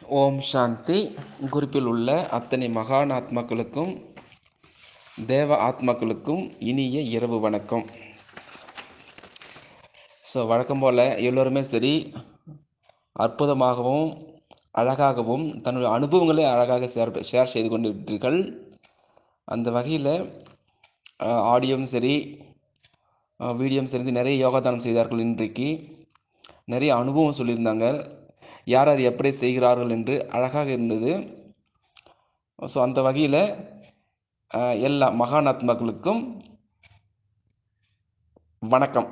ஓம் சாந்தி குரூப்பில் உள்ள அத்தனை மகான் ஆத்மாக்களுக்கும் தேவ ஆத்மாக்களுக்கும் இனிய இரவு வணக்கம் ஸோ வழக்கம் போல் எல்லோருமே சரி அற்புதமாகவும் அழகாகவும் தன்னுடைய அனுபவங்களை அழகாக ஷேர் ஷேர் செய்து கொண்டு விட்டீர்கள் அந்த வகையில் ஆடியோவும் சரி வீடியோவும் சரி நிறைய யோகாதானம் செய்தார்கள் இன்றைக்கு நிறைய அனுபவம் சொல்லியிருந்தாங்க யார் அது எப்படி செய்கிறார்கள் என்று அழகாக இருந்தது ஸோ அந்த வகையில் எல்லா மகானாத்மாக்களுக்கும் வணக்கம்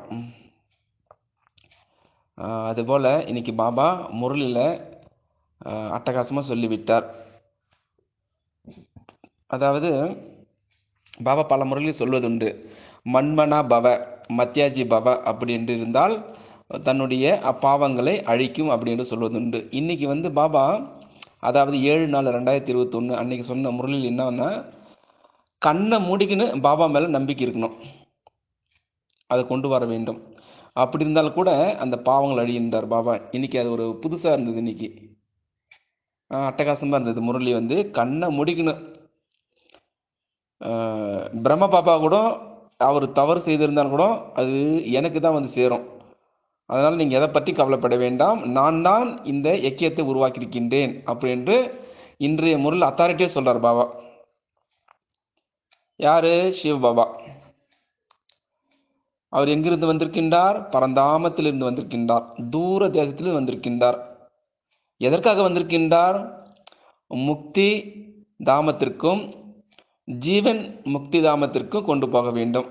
அதுபோல் இன்னைக்கு பாபா முரளியில் அட்டகாசமாக சொல்லிவிட்டார் அதாவது பாபா பல முறையில் சொல்வதுண்டு மண்மனா பவ மத்தியாஜி பவ அப்படி என்று இருந்தால் தன்னுடைய அப்பாவங்களை அழிக்கும் அப்படின்னு சொல்வதுண்டு இன்னைக்கு வந்து பாபா அதாவது ஏழு நாலு ரெண்டாயிரத்தி இருபத்தொன்று அன்னைக்கு சொன்ன முரளில் என்னன்னா கண்ணை மூடிக்கின்னு பாபா மேலே நம்பிக்கை இருக்கணும் அதை கொண்டு வர வேண்டும் அப்படி இருந்தாலும் கூட அந்த பாவங்கள் அழிகின்றார் பாபா இன்னைக்கு அது ஒரு புதுசாக இருந்தது இன்னைக்கு அட்டகாசமாக இருந்தது முரளி வந்து கண்ணை முடிக்கணும் பிரம்ம பாபா கூட அவர் தவறு செய்திருந்தாலும் கூட அது எனக்கு தான் வந்து சேரும் அதனால் நீங்கள் எதை பற்றி கவலைப்பட வேண்டாம் நான் தான் இந்த இயக்கியத்தை உருவாக்கியிருக்கின்றேன் அப்படின்று இன்றைய முறையில் அத்தாரிட்டியாக சொல்கிறார் பாபா யாரு சிவ பாபா அவர் எங்கிருந்து வந்திருக்கின்றார் பரந்தாமத்திலிருந்து வந்திருக்கின்றார் தூர தேசத்திலிருந்து வந்திருக்கின்றார் எதற்காக வந்திருக்கின்றார் முக்தி தாமத்திற்கும் ஜீவன் முக்தி தாமத்திற்கும் கொண்டு போக வேண்டும்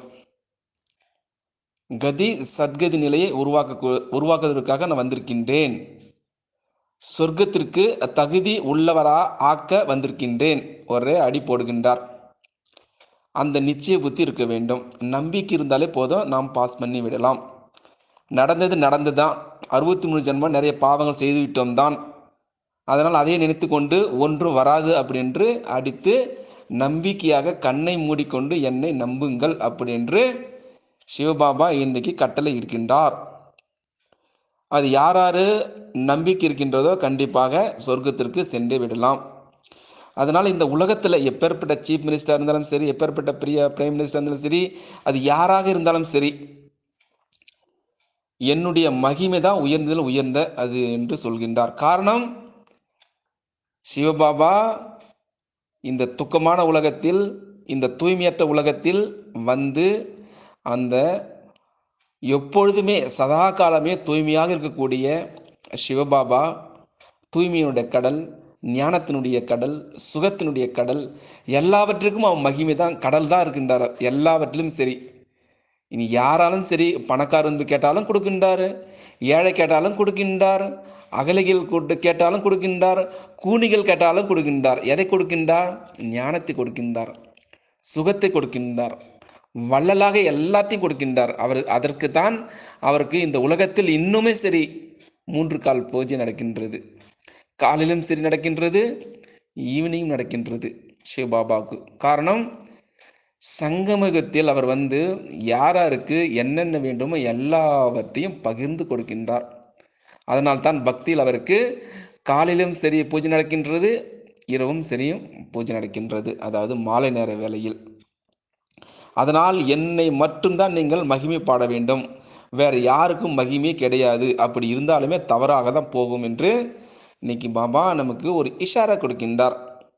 கதி சத்கதி நிலையை உருவாக்க உருவாக்குவதற்காக நான் வந்திருக்கின்றேன் சொர்க்கத்திற்கு தகுதி உள்ளவரா ஆக்க வந்திருக்கின்றேன் ஒரே அடி போடுகின்றார் அந்த நிச்சய புத்தி இருக்க வேண்டும் நம்பிக்கை இருந்தாலே போதும் நாம் பாஸ் பண்ணி விடலாம் நடந்தது நடந்துதான் அறுபத்தி மூணு ஜென்மம் நிறைய பாவங்கள் செய்து விட்டோம் தான் அதனால் அதையே நினைத்து கொண்டு ஒன்றும் வராது அப்படின்று அடித்து நம்பிக்கையாக கண்ணை மூடிக்கொண்டு என்னை நம்புங்கள் அப்படி என்று சிவபாபா இன்றைக்கு கட்டளை இருக்கின்றார் அது யாராரு நம்பிக்கை இருக்கின்றதோ கண்டிப்பாக சொர்க்கத்திற்கு சென்று விடலாம் அதனால் இந்த உலகத்தில் எப்பேற்பட்ட சீஃப் மினிஸ்டர் இருந்தாலும் சரி எப்பேற்பட்ட பிரிய பிரைம் மினிஸ்டர் இருந்தாலும் சரி அது யாராக இருந்தாலும் சரி என்னுடைய மகிமை தான் உயர்ந்ததில் உயர்ந்த அது என்று சொல்கின்றார் காரணம் சிவபாபா இந்த துக்கமான உலகத்தில் இந்த தூய்மையற்ற உலகத்தில் வந்து அந்த எப்பொழுதுமே சதா காலமே தூய்மையாக இருக்கக்கூடிய சிவபாபா தூய்மையினுடைய கடல் ஞானத்தினுடைய கடல் சுகத்தினுடைய கடல் எல்லாவற்றுக்கும் அவன் மகிமை தான் கடல் தான் இருக்கின்றார் எல்லாவற்றிலும் சரி இனி யாராலும் சரி பணக்காரர் வந்து கேட்டாலும் கொடுக்கின்றார் ஏழை கேட்டாலும் கொடுக்கின்றார் அகலைகள் கூட்டு கேட்டாலும் கொடுக்கின்றார் கூனிகள் கேட்டாலும் கொடுக்கின்றார் எதை கொடுக்கின்றார் ஞானத்தை கொடுக்கின்றார் சுகத்தை கொடுக்கின்றார் வள்ளலாக எல்லாத்தையும் கொடுக்கின்றார் அவர் அதற்கு தான் அவருக்கு இந்த உலகத்தில் இன்னுமே சரி மூன்று கால் பூஜை நடக்கின்றது காலையிலும் சரி நடக்கின்றது ஈவினிங் நடக்கின்றது சிவபாபாவுக்கு காரணம் சங்கமகத்தில் அவர் வந்து யாராருக்கு என்னென்ன வேண்டுமோ எல்லாவற்றையும் பகிர்ந்து கொடுக்கின்றார் அதனால் தான் பக்தியில் அவருக்கு காலையிலும் சரி பூஜை நடக்கின்றது இரவும் சரியும் பூஜை நடக்கின்றது அதாவது மாலை நேர வேளையில் அதனால் என்னை மட்டும்தான் நீங்கள் மகிமை பாட வேண்டும் வேற யாருக்கும் மகிமே கிடையாது அப்படி இருந்தாலுமே தவறாக தான் போகும் என்று இன்னைக்கு பாபா நமக்கு ஒரு இஷாரா கொடுக்கின்றார்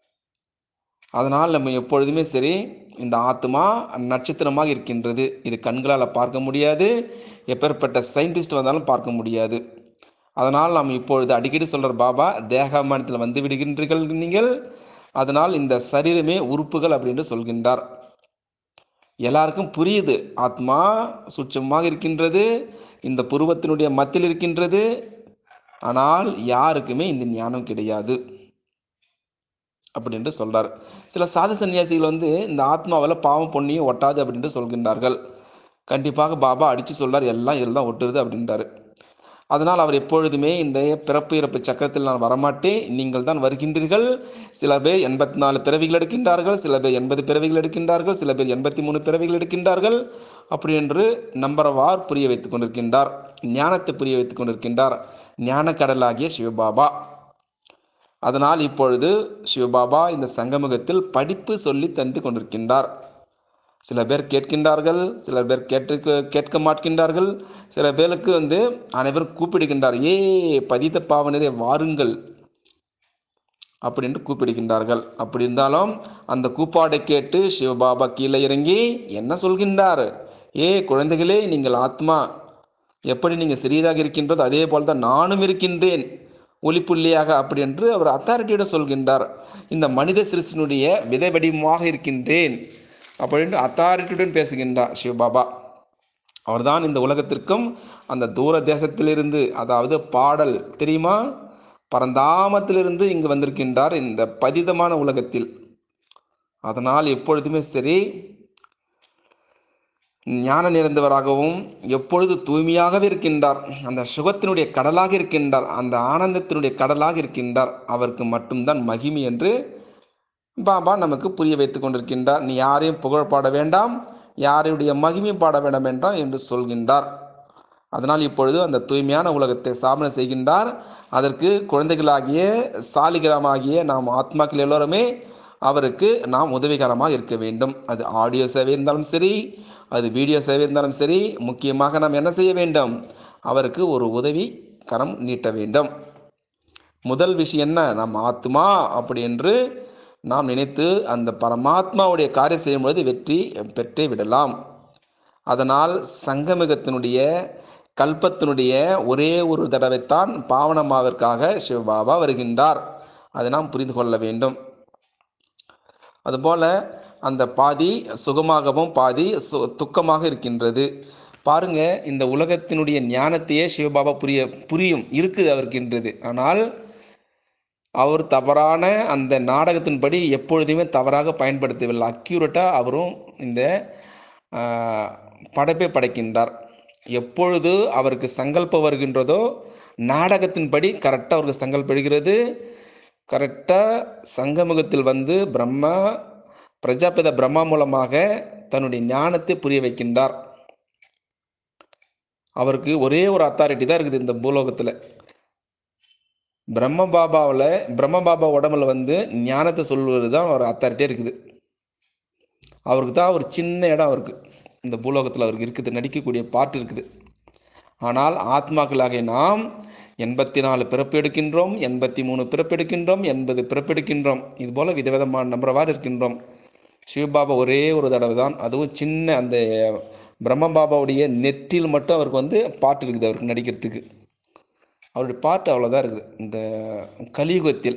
அதனால் நம்ம எப்பொழுதுமே சரி இந்த ஆத்மா நட்சத்திரமாக இருக்கின்றது இது கண்களால் பார்க்க முடியாது எப்பேற்பட்ட சயின்டிஸ்ட் வந்தாலும் பார்க்க முடியாது அதனால் நாம் இப்பொழுது அடிக்கடி சொல்கிற பாபா தேகாமானத்தில் வந்து விடுகின்றீர்கள் நீங்கள் அதனால் இந்த சரீரமே உறுப்புகள் அப்படின்னு சொல்கின்றார் எல்லாருக்கும் புரியுது ஆத்மா சுட்சமாக இருக்கின்றது இந்த புருவத்தினுடைய மத்தியில் இருக்கின்றது ஆனால் யாருக்குமே இந்த ஞானம் கிடையாது அப்படின்ட்டு சொல்றார் சில சாது சன்னியாசிகள் வந்து இந்த ஆத்மாவில் பாவம் பொண்ணியும் ஒட்டாது அப்படின்ட்டு சொல்கின்றார்கள் கண்டிப்பாக பாபா அடித்து சொல்றார் எல்லாம் இதில் தான் ஒட்டுறது அப்படின்றாரு அதனால் அவர் எப்பொழுதுமே இந்த பிறப்பு இறப்பு சக்கரத்தில் நான் வரமாட்டேன் நீங்கள் தான் வருகின்றீர்கள் சில பேர் எண்பத்தி நாலு பிறவிகள் எடுக்கின்றார்கள் சில பேர் எண்பது பிறவிகள் எடுக்கின்றார்கள் சில பேர் எண்பத்தி மூணு பிறவிகள் எடுக்கின்றார்கள் அப்படி என்று நம்பரவார் புரிய வைத்துக் கொண்டிருக்கின்றார் ஞானத்தை புரிய வைத்துக் கொண்டிருக்கின்றார் ஞானக்கடலாகிய சிவபாபா அதனால் இப்பொழுது சிவபாபா இந்த சங்கமுகத்தில் படிப்பு சொல்லி தந்து கொண்டிருக்கின்றார் சில பேர் கேட்கின்றார்கள் சில பேர் கேட்டு கேட்க மாட்கின்றார்கள் சில பேருக்கு வந்து அனைவரும் கூப்பிடுகின்றார் ஏ பதித்த பாவனரே வாருங்கள் அப்படின்னு கூப்பிடுகின்றார்கள் அப்படி இருந்தாலும் அந்த கூப்பாடை கேட்டு சிவபாபா கீழே இறங்கி என்ன சொல்கின்றார் ஏ குழந்தைகளே நீங்கள் ஆத்மா எப்படி நீங்கள் சிறியதாக இருக்கின்றதோ அதே போல் தான் நானும் இருக்கின்றேன் ஒளிப்புள்ளியாக அப்படி என்று அவர் அத்தாரிட்டியோட சொல்கின்றார் இந்த மனித சிறுசினுடைய விதை வடிவமாக இருக்கின்றேன் அப்படின்னு அத்தாரிட்டியுடன் பேசுகின்றார் சிவபாபா அவர்தான் இந்த உலகத்திற்கும் அந்த தூர தேசத்திலிருந்து அதாவது பாடல் தெரியுமா பரந்தாமத்திலிருந்து இங்கு வந்திருக்கின்றார் இந்த பதிதமான உலகத்தில் அதனால் எப்பொழுதுமே சரி ஞான நிறைந்தவராகவும் எப்பொழுது தூய்மையாகவே இருக்கின்றார் அந்த சுகத்தினுடைய கடலாக இருக்கின்றார் அந்த ஆனந்தத்தினுடைய கடலாக இருக்கின்றார் அவருக்கு மட்டும்தான் மகிமை என்று பாபா நமக்கு புரிய வைத்துக் கொண்டிருக்கின்றார் நீ யாரையும் புகழ் பாட வேண்டாம் யாருடைய மகிமை பாட வேண்டாம் என்றால் என்று சொல்கின்றார் அதனால் இப்பொழுது அந்த தூய்மையான உலகத்தை ஸ்தாபனை செய்கின்றார் அதற்கு குழந்தைகளாகிய சாலிகிராமாகிய நாம் ஆத்மாக்கள் எல்லோருமே அவருக்கு நாம் உதவிகரமாக இருக்க வேண்டும் அது ஆடியோ சேவை இருந்தாலும் சரி அது வீடியோ சேவை இருந்தாலும் சரி முக்கியமாக நாம் என்ன செய்ய வேண்டும் அவருக்கு ஒரு உதவி கரம் நீட்ட வேண்டும் முதல் விஷயம் என்ன நம் ஆத்மா அப்படி என்று நாம் நினைத்து அந்த பரமாத்மாவுடைய காரியம் செய்யும்பொழுது வெற்றி பெற்றே விடலாம் அதனால் சங்கமிகத்தினுடைய கல்பத்தினுடைய ஒரே ஒரு தடவைத்தான் பாவனமாவிற்காக சிவபாபா வருகின்றார் அதை நாம் புரிந்து கொள்ள வேண்டும் அதுபோல அந்த பாதி சுகமாகவும் பாதி சு துக்கமாக இருக்கின்றது பாருங்க இந்த உலகத்தினுடைய ஞானத்தையே சிவபாபா புரிய புரியும் இருக்குது அவருக்கின்றது ஆனால் அவர் தவறான அந்த நாடகத்தின்படி எப்பொழுதுமே தவறாக பயன்படுத்தவில்லை அக்யூரட்டாக அவரும் இந்த படைப்பை படைக்கின்றார் எப்பொழுது அவருக்கு சங்கல்பம் வருகின்றதோ நாடகத்தின்படி கரெக்டாக அவருக்கு சங்கல்பம் எழுகிறது கரெக்டாக சங்கமுகத்தில் வந்து பிரம்மா பிரஜாபித பிரம்மா மூலமாக தன்னுடைய ஞானத்தை புரிய வைக்கின்றார் அவருக்கு ஒரே ஒரு அத்தாரிட்டி தான் இருக்குது இந்த பூலோகத்தில் பிரம்ம பாபாவில் பிரம்ம பாபா உடம்புல வந்து ஞானத்தை சொல்வது தான் ஒரு அத்தாரிட்டியே இருக்குது அவருக்கு தான் ஒரு சின்ன இடம் அவருக்கு இந்த பூலோகத்தில் அவருக்கு இருக்குது நடிக்கக்கூடிய பாட்டு இருக்குது ஆனால் ஆத்மாக்களாகிய நாம் எண்பத்தி நாலு பிறப்பெடுக்கின்றோம் எண்பத்தி மூணு பிறப்பெடுக்கின்றோம் எண்பது பிறப்பெடுக்கின்றோம் இது போல் விதவிதமான நம்புறவாறு இருக்கின்றோம் சிவபாபா ஒரே ஒரு தடவை தான் அதுவும் சின்ன அந்த பிரம்ம பாபாவுடைய நெற்றில் மட்டும் அவருக்கு வந்து பாட்டு இருக்குது அவருக்கு நடிக்கிறதுக்கு அவருடைய பாட்டு அவ்வளோதான் இருக்குது இந்த கலியுகத்தில்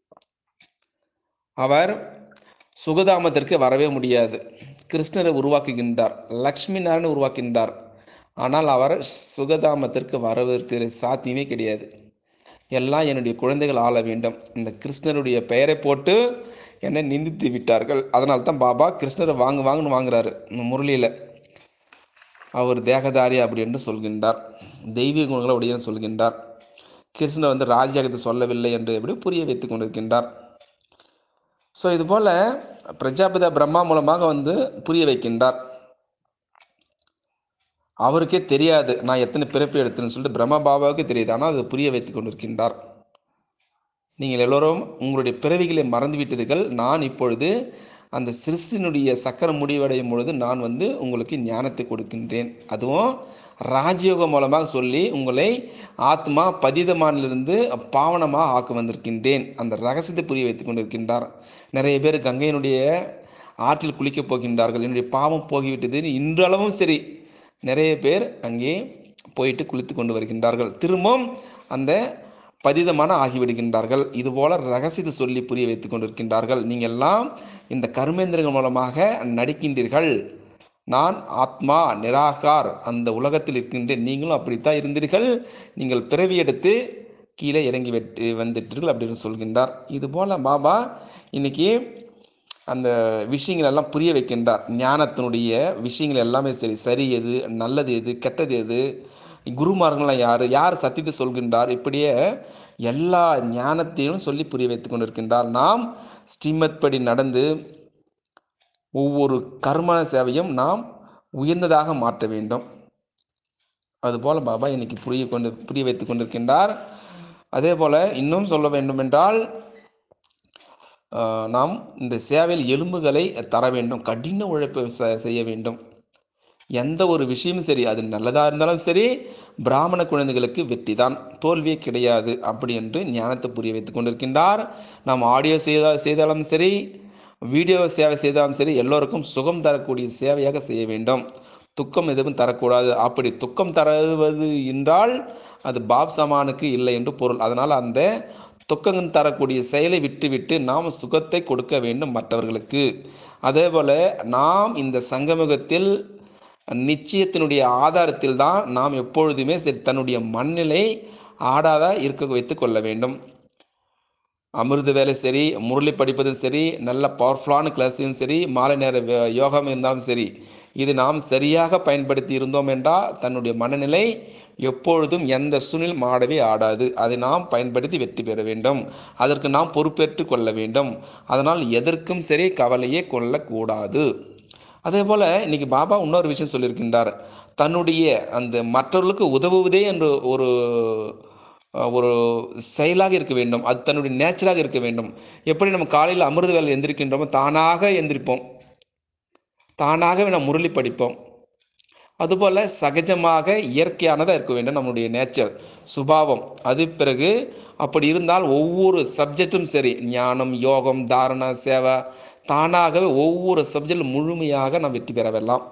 அவர் சுகதாமத்திற்கு வரவே முடியாது கிருஷ்ணரை உருவாக்குகின்றார் லக்ஷ்மி நாராயணன் உருவாக்கின்றார் ஆனால் அவர் சுகதாமத்திற்கு வரவிருக்கிற சாத்தியமே கிடையாது எல்லாம் என்னுடைய குழந்தைகள் ஆள வேண்டும் இந்த கிருஷ்ணருடைய பெயரை போட்டு என்னை நிந்தித்து விட்டார்கள் அதனால தான் பாபா கிருஷ்ணரை வாங்கு வாங்குன்னு வாங்குறாரு முரளியில் அவர் தேகதாரி அப்படி என்று சொல்கின்றார் தெய்வீக குணங்களை உடையன்னு சொல்கின்றார் கிருஷ்ணர் வந்து ராஜ்யாகத்தை சொல்லவில்லை என்று எப்படி புரிய வைத்துக் கொண்டிருக்கின்றார் ஸோ இதுபோல் பிரஜாபிதா பிரம்மா மூலமாக வந்து புரிய வைக்கின்றார் அவருக்கே தெரியாது நான் எத்தனை பிறப்பு எடுத்தேன்னு சொல்லிட்டு பிரம்ம பாபாவுக்கு தெரியுது ஆனால் அது புரிய வைத்துக் கொண்டிருக்கின்றார் நீங்கள் எல்லோரும் உங்களுடைய பிறவிகளை மறந்து விட்டீர்கள் நான் இப்பொழுது அந்த சிறுசினுடைய சக்கரம் முடிவடையும் பொழுது நான் வந்து உங்களுக்கு ஞானத்தை கொடுக்கின்றேன் அதுவும் ராஜயோகம் மூலமாக சொல்லி உங்களை ஆத்மா பதிதமானிலிருந்து பாவனமாக ஆக்க வந்திருக்கின்றேன் அந்த ரகசியத்தை புரிய வைத்துக் கொண்டிருக்கின்றார் நிறைய பேர் கங்கையினுடைய ஆற்றில் குளிக்கப் போகின்றார்கள் என்னுடைய பாவம் போகிவிட்டது இன்றளவும் சரி நிறைய பேர் அங்கே போயிட்டு குளித்து கொண்டு வருகின்றார்கள் திரும்பவும் அந்த பதிதமான ஆகிவிடுகின்றார்கள் இதுபோல ரகசியத்தை சொல்லி புரிய வைத்துக் கொண்டிருக்கின்றார்கள் நீங்கள் எல்லாம் இந்த கர்மேந்திரங்கள் மூலமாக நடிக்கின்றீர்கள் நான் ஆத்மா நிராகார் அந்த உலகத்தில் இருக்கின்றேன் நீங்களும் அப்படித்தான் இருந்தீர்கள் நீங்கள் பிறவி எடுத்து கீழே இறங்கி வெட்டு வந்துட்டீர்கள் அப்படின்னு சொல்கின்றார் இதுபோல பாபா இன்னைக்கு அந்த விஷயங்கள் எல்லாம் புரிய வைக்கின்றார் ஞானத்தினுடைய விஷயங்கள் எல்லாமே சரி சரி எது நல்லது எது கெட்டது எது குருமார்கள்லாம் யார் யார் சத்தியத்தை சொல்கின்றார் இப்படியே எல்லா ஞானத்தையும் சொல்லி புரிய வைத்துக் கொண்டிருக்கின்றார் நாம் ஸ்ரீமத் படி நடந்து ஒவ்வொரு கர்ம சேவையும் நாம் உயர்ந்ததாக மாற்ற வேண்டும் அதுபோல பாபா இன்னைக்கு புரிய கொண்டு புரிய வைத்துக் கொண்டிருக்கின்றார் அதே போல இன்னும் சொல்ல வேண்டும் என்றால் ஆஹ், நாம் இந்த சேவையில் எலும்புகளை தர வேண்டும் கடின உழைப்பு செ- செய்ய வேண்டும் எந்த ஒரு விஷயமும் சரி அது நல்லதாக இருந்தாலும் சரி பிராமண குழந்தைகளுக்கு வெற்றி தான் தோல்வியே கிடையாது அப்படி என்று ஞானத்தை புரிய வைத்துக் கொண்டிருக்கின்றார் நாம் ஆடியோ செய்தா செய்தாலும் சரி வீடியோ சேவை செய்தாலும் சரி எல்லோருக்கும் சுகம் தரக்கூடிய சேவையாக செய்ய வேண்டும் துக்கம் எதுவும் தரக்கூடாது அப்படி துக்கம் தருவது என்றால் அது பாப் சமானுக்கு இல்லை என்று பொருள் அதனால் அந்த துக்கம் தரக்கூடிய செயலை விட்டுவிட்டு நாம் சுகத்தை கொடுக்க வேண்டும் மற்றவர்களுக்கு அதே போல நாம் இந்த சங்கமுகத்தில் நிச்சயத்தினுடைய ஆதாரத்தில் தான் நாம் எப்பொழுதுமே சரி தன்னுடைய மண்ணிலை ஆடாத இருக்க வைத்துக் கொள்ள வேண்டும் அமிர்த வேலை சரி முரளி படிப்பதும் சரி நல்ல பவர்ஃபுல்லான கிளாஸும் சரி மாலை நேர வே- யோகம் இருந்தாலும் சரி இது நாம் சரியாக பயன்படுத்தி இருந்தோம் என்றால் தன்னுடைய மனநிலை எப்பொழுதும் எந்த சூழ்நிலை ஆடவே ஆடாது அதை நாம் பயன்படுத்தி வெற்றி பெற வேண்டும் அதற்கு நாம் பொறுப்பேற்று கொள்ள வேண்டும் அதனால் எதற்கும் சரி கவலையே கொள்ளக்கூடாது அதே போல இன்னைக்கு பாபா இன்னொரு விஷயம் சொல்லியிருக்கின்றார் தன்னுடைய அந்த மற்றவர்களுக்கு உதவுவதே என்று ஒரு அஹ், ஒரு செயலாக இருக்க வேண்டும் அது தன்னுடைய நேச்சராக இருக்க வேண்டும் எப்படி நம்ம காலையில் அமிர்த வேலை எந்திரிக்கின்றோமோ தானாக எந்திரிப்போம் தானாகவே நாம் முரளி படிப்போம் அதுபோல சகஜமாக இயற்கையானதாக இருக்க வேண்டும் நம்முடைய நேச்சர் சுபாவம் அது பிறகு அப்படி இருந்தால் ஒவ்வொரு சப்ஜெக்டும் சரி ஞானம் யோகம் தாரணா சேவை தானாகவே ஒவ்வொரு சப்ஜெக்டும் முழுமையாக நாம் வெற்றி பெறவெல்லாம்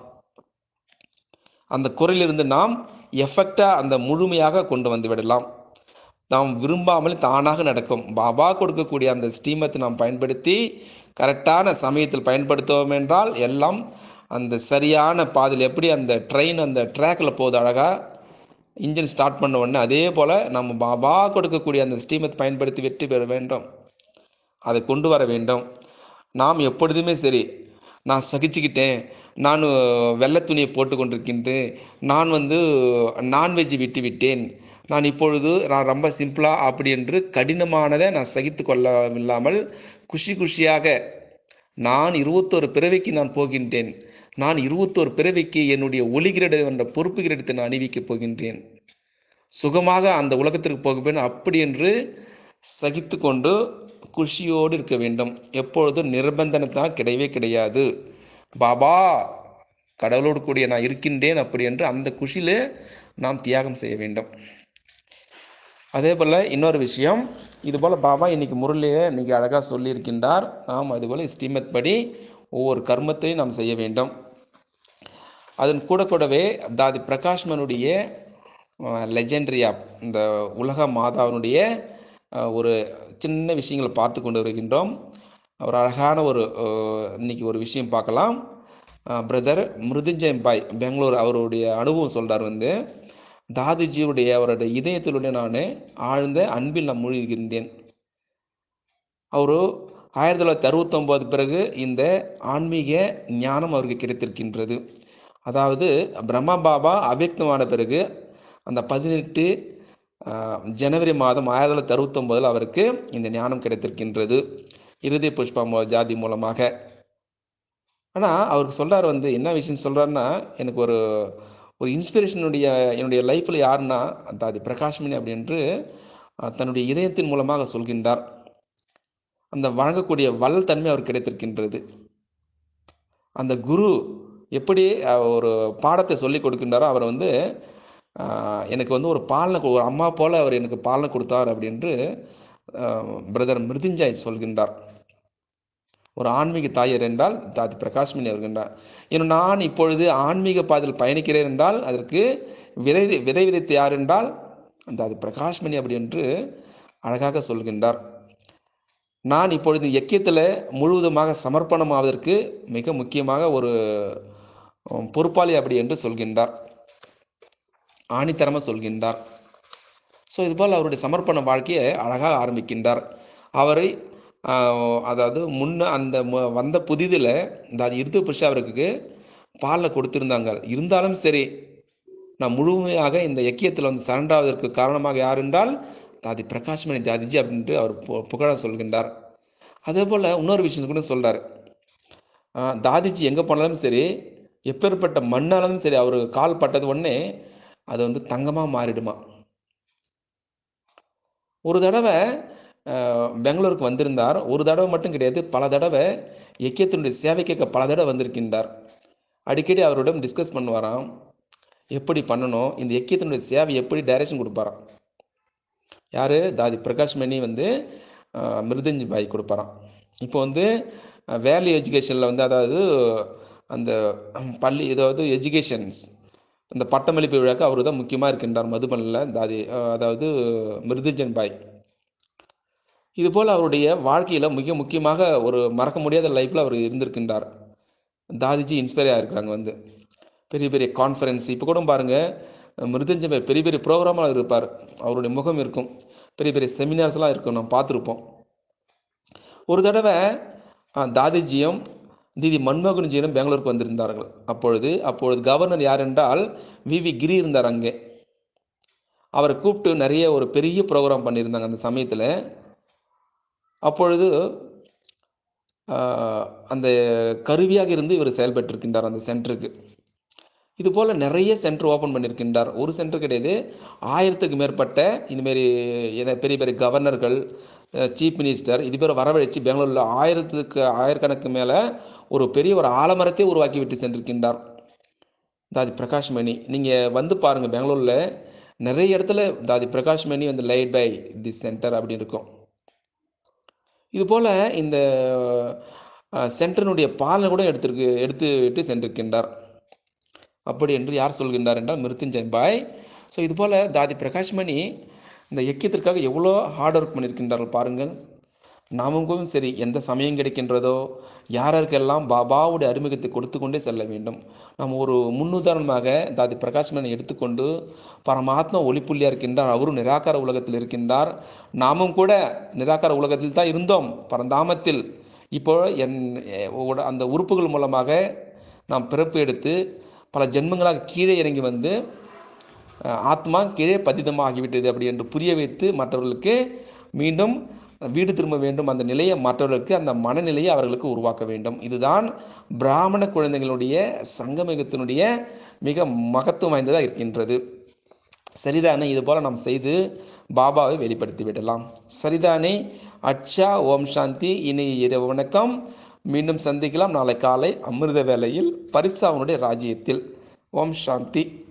அந்த குரலிலிருந்து நாம் எஃபெக்டாக அந்த முழுமையாக கொண்டு வந்து விடலாம் நாம் விரும்பாமல் தானாக நடக்கும் பாபா கொடுக்கக்கூடிய அந்த ஸ்டீமத்தை நாம் பயன்படுத்தி கரெக்டான சமயத்தில் பயன்படுத்துவோம் என்றால் எல்லாம் அந்த சரியான பாதையில் எப்படி அந்த ட்ரெயின் அந்த ட்ராக்கில் போகுது அழகாக இன்ஜின் ஸ்டார்ட் பண்ண உடனே அதே போல் நம்ம பாபா கொடுக்கக்கூடிய அந்த ஸ்டீமத்தை பயன்படுத்தி வெற்றி பெற வேண்டும் அதை கொண்டு வர வேண்டும் நாம் எப்பொழுதுமே சரி நான் சகிச்சுக்கிட்டேன் நான் வெள்ளை துணியை போட்டு கொண்டிருக்கின்றேன் நான் வந்து நான்வெஜ் விட்டு விட்டேன் நான் இப்பொழுது நான் ரொம்ப சிம்பிளாக அப்படி என்று கடினமானதை நான் சகித்து கொள்ளவில்லாமல் குஷி குஷியாக நான் இருபத்தோரு பிறவிக்கு நான் போகின்றேன் நான் இருபத்தோரு பிறவிக்கு என்னுடைய ஒளிகிரட என்ற பொறுப்பு கிரீடத்தை நான் அணிவிக்கப் போகின்றேன் சுகமாக அந்த உலகத்திற்கு போக வேண்டும் அப்படி என்று சகித்து கொண்டு குஷியோடு இருக்க வேண்டும் எப்பொழுதும் நிர்பந்தனத்தான் கிடையவே கிடையாது பாபா கடவுளோடு கூடிய நான் இருக்கின்றேன் அப்படி என்று அந்த குஷியிலே நாம் தியாகம் செய்ய வேண்டும் அதே போல் இன்னொரு விஷயம் இது போல் பாபா இன்னைக்கு முரளியை இன்னைக்கு அழகாக சொல்லியிருக்கின்றார் நாம் அதுபோல் ஸ்ரீமத் படி ஒவ்வொரு கர்மத்தையும் நாம் செய்ய வேண்டும் அதன் கூட கூடவே தாதி பிரகாஷ்மனுடைய லெஜெண்டரியா இந்த உலக மாதாவினுடைய அஹ், ஒரு சின்ன விஷயங்களை பார்த்து கொண்டு வருகின்றோம் ஒரு அழகான ஒரு அஹ், இன்னைக்கு ஒரு விஷயம் பார்க்கலாம் பிரதர் மிருதுஞ்சயம் பாய் பெங்களூர் அவருடைய அனுபவம் சொல்றார் வந்து தாதிஜியுடைய அவருடைய இதயத்திலுடைய நான் ஆழ்ந்த அன்பில் நான் மூழ்கியிருந்தேன் அவரு ஆயிரத்தி தொள்ளாயிரத்தி அறுபத்தொம்போது பிறகு இந்த ஆன்மீக ஞானம் அவருக்கு கிடைத்திருக்கின்றது அதாவது பிரம்மா பாபா அவ்யக்தமான பிறகு அந்த பதினெட்டு ஜனவரி மாதம் ஆயிரத்தி தொள்ளாயிரத்தி அறுபத்தொம்போதில் அவருக்கு இந்த ஞானம் கிடைத்திருக்கின்றது இறுதி புஷ்பா மூ- ஜாதி மூலமாக ஆனால் அவருக்கு சொல்றாரு வந்து என்ன விஷயம் சொல்றாருன்னா எனக்கு ஒரு ஒரு இன்ஸ்பிரேஷனுடைய என்னுடைய லைஃப்பில் யாருன்னா தாதி பிரகாஷ்மணி அப்படின்று அஹ், தன்னுடைய இதயத்தின் மூலமாக சொல்கின்றார் அந்த வழங்கக்கூடிய வல் தன்மை அவர் கிடைத்திருக்கின்றது அந்த குரு எப்படி அஹ், ஒரு பாடத்தை சொல்லி கொடுக்கின்றாரோ அவர் வந்து அஹ், எனக்கு வந்து ஒரு பாலனை கொ- ஒரு அம்மா போல அவர் எனக்கு பாலனை கொடுத்தார் அப்படின்று பிரதர் மிருதுஞ்சாய் சொல்கின்றார் ஒரு ஆன்மீக தாயர் என்றால் தாதி பிரகாஷ்மணி வருகின்றார் இன்னும் நான் இப்பொழுது ஆன்மீக பாதையில் பயணிக்கிறேன் என்றால் அதற்கு விதை விதை விதைத்து யார் என்றால் அந்த அது பிரகாஷ்மணி அப்படி என்று அழகாக சொல்கின்றார் நான் இப்பொழுது இயக்கியத்தில் முழுவதுமாக சமர்ப்பணமாவதற்கு மிக முக்கியமாக ஒரு உம், பொறுப்பாளி அப்படி என்று சொல்கின்றார் ஆணித்தரமாக சொல்கின்றார் ஸோ இதுபோல் அவருடைய சமர்ப்பண வாழ்க்கையை அழகாக ஆரம்பிக்கின்றார் அவரை ஆஹ், அதாவது முன்ன அந்த மு- வந்த புதிதில் இந்த இறுதி புருஷ அவருக்கு பாலில் கொடுத்திருந்தாங்க இருந்தாலும் சரி நான் முழுமையாக இந்த இயக்கியத்தில் வந்து சரண்டர் ஆவதற்கு காரணமாக யார் என்றால் தாதி பிரகாஷ்மணி தாதிஜி அப்படின்ட்டு அவர் பு- புகழ சொல்கின்றார் அதே போல் இன்னொரு விஷயம் கூட சொல்றார் ஆஹ், தாதிஜி எங்கே போனாலும் சரி எப்பேற்பட்ட மண்ணாலும் சரி அவர் கால் பட்டது உடனே அது வந்து தங்கமாக மாறிடுமா ஒரு தடவை அஹ், பெங்களூருக்கு வந்திருந்தார் ஒரு தடவை மட்டும் கிடையாது பல தடவை எக்கியத்தினுடைய சேவைக்காக பல தடவை வந்திருக்கின்றார் அடிக்கடி அவரிடம் டிஸ்கஸ் பண்ணுவாராம் எப்படி பண்ணணும் இந்த எக்கியத்தினுடைய சேவை எப்படி டைரக்ஷன் கொடுப்பாராம் யார் தாதி பிரகாஷ் மணி வந்து அஹ், மிருதஞ்சி பாய் கொடுப்பாராம் இப்போ வந்து வேல்யூ எஜுகேஷனில் வந்து அதாவது அந்த பள்ளி அதாவது எஜுகேஷன்ஸ் அந்த பட்டமளிப்பு விழாக்கு அவர் தான் முக்கியமாக இருக்கின்றார் மதுபனில் தாதி அஹ், அதாவது மிருதுஞ்சன் பாய் இதுபோல் அவருடைய வாழ்க்கையில் மிக முக்கியமாக ஒரு மறக்க முடியாத லைஃப்பில் அவர் இருந்திருக்கின்றார் தாதிஜி இன்ஸ்பயர் ஆகிருக்கிறாங்க வந்து பெரிய பெரிய கான்ஃபரன்ஸ் இப்போ கூட பாருங்கள் மிருதஞ்சம் பாய் பெரிய பெரிய ப்ரோக்ராமாக இருப்பார் அவருடைய முகம் இருக்கும் பெரிய பெரிய செமினார்ஸ்லாம் இருக்கும் நம்ம பார்த்துருப்போம் ஒரு தடவை ஆ, தாதிஜியும் தீதி மன்மோகன்ஜியும் பெங்களூருக்கு வந்திருந்தார்கள் அப்பொழுது அப்பொழுது கவர்னர் யார் என்றால் வி வி கிரி இருந்தார் அங்கே அவரை கூப்பிட்டு நிறைய ஒரு பெரிய ப்ரோக்ராம் பண்ணியிருந்தாங்க அந்த சமயத்தில் அப்பொழுது ஆஹ், அந்த கருவியாக இருந்து இவர் செயல்பட்டிருக்கின்றார் அந்த சென்டருக்கு இது போல் நிறைய சென்டர் ஓப்பன் பண்ணியிருக்கின்றார் ஒரு சென்டர் கிடையாது ஆயிரத்துக்கு மேற்பட்ட இதுமாரி எத- பெரிய பெரிய கவர்னர்கள் சீஃப் மினிஸ்டர் இது பேர் வரவழைச்சு பெங்களூரில் ஆயிரத்துக்கு ஆயிரக்கணக்கு மேலே ஒரு பெரிய ஒரு ஆலமரத்தை உருவாக்கி விட்டு சென்றிருக்கின்றார் தாதி பிரகாஷ் மணி நீங்கள் வந்து பாருங்கள் பெங்களூரில் நிறைய இடத்துல தாதி பிரகாஷ் மணி வந்து லைட் பை தி சென்டர் அப்படின்னு இருக்கும் இதுபோல் இந்த அஹ், சென்டரினுடைய பாலனை கூட எடுத்திருக்கு எடுத்து விட்டு சென்றிருக்கின்றார் அப்படி என்று யார் சொல்கின்றார் என்றால் மிருத்யுஞ்சய் பாய் ஸோ இதுபோல் தாதி பிரகாஷ் மணி இந்த இயக்கியத்திற்காக எவ்வளோ ஹார்ட் ஒர்க் பண்ணியிருக்கின்றார்கள் பாருங்கள் நாமும் சரி எந்த சமயம் கிடைக்கின்றதோ யாருக்கெல்லாம் பாபாவுடைய அறிமுகத்தை கொடுத்து கொண்டே செல்ல வேண்டும் நாம் ஒரு முன்னுதாரணமாக தாதி பிரகாஷ்மனை எடுத்துக்கொண்டு பரமாத்மா ஒளிப்புள்ளியாக இருக்கின்றார் அவரும் நிராகார உலகத்தில் இருக்கின்றார் நாமும் கூட நிராகார உலகத்தில் தான் இருந்தோம் பரந்தாமத்தில் இப்போ என் எ- உட- அந்த உறுப்புகள் மூலமாக நாம் பிறப்பு எடுத்து பல ஜென்மங்களாக கீழே இறங்கி வந்து அஹ், ஆத்மா கீழே பதிதமாகிவிட்டது அப்படி என்று புரிய வைத்து மற்றவர்களுக்கு மீண்டும் வீடு திரும்ப வேண்டும் அந்த நிலையை மற்றவர்களுக்கு அந்த மனநிலையை அவர்களுக்கு உருவாக்க வேண்டும் இதுதான் பிராமண குழந்தைகளுடைய சங்கமிகத்தினுடைய மிக மகத்துவம் வாய்ந்ததாக இருக்கின்றது சரிதானே இது போல நாம் செய்து பாபாவை வெளிப்படுத்தி விடலாம் சரிதானே அச்சா ஓம் சாந்தி இனி இரவு வணக்கம் மீண்டும் சந்திக்கலாம் நாளை காலை அமிர்த வேளையில் பரிசாவனுடைய ராஜ்யத்தில் ஓம் சாந்தி